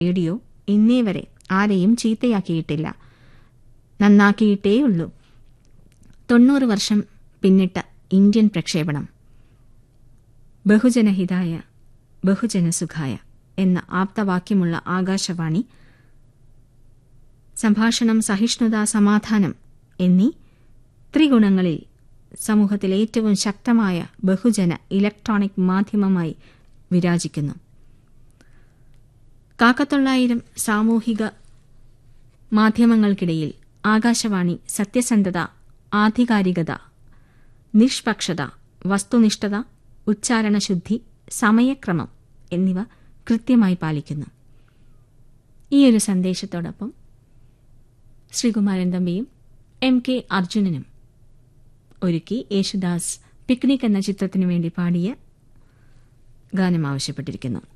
radio ഇന്നേ വരെ ആരെയും ചീത്തയാക്കിയിട്ടില്ല നന്നാക്കിയിട്ടേയുള്ളൂ തൊണ്ണൂറ് വർഷം പിന്നിട്ട ഇന്ത്യൻ പ്രക്ഷേപണം ബഹുജനഹിതായ ബഹുജനസുഖായ എന്ന ആപ്തവാക്യമുള്ള ആകാശവാണി സംഭാഷണം സഹിഷ്ണുത സമാധാനം എന്നീ ത്രിഗുണങ്ങളിൽ സമൂഹത്തിൽ ഏറ്റവും ശക്തമായ ബഹുജന ഇലക്ട്രോണിക് മാധ്യമമായി വിരാജിക്കുന്നു കാക്കത്തൊള്ളായിരം സാമൂഹിക മാധ്യമങ്ങൾക്കിടയിൽ ആകാശവാണി സത്യസന്ധത ആധികാരികത നിഷ്പക്ഷത വസ്തുനിഷ്ഠത ഉച്ചാരണശുദ്ധി സമയക്രമം എന്നിവ കൃത്യമായി പാലിക്കുന്നു ഈയൊരു സന്ദേശത്തോടൊപ്പം ശ്രീകുമാരൻ തമ്പിയും എം കെ അർജുനനും ഒരുക്കി യേശുദാസ് പിക്നിക് എന്ന ചിത്രത്തിനു വേണ്ടി പാടിയ ഗാനം ആവശ്യപ്പെട്ടിരിക്കുന്നു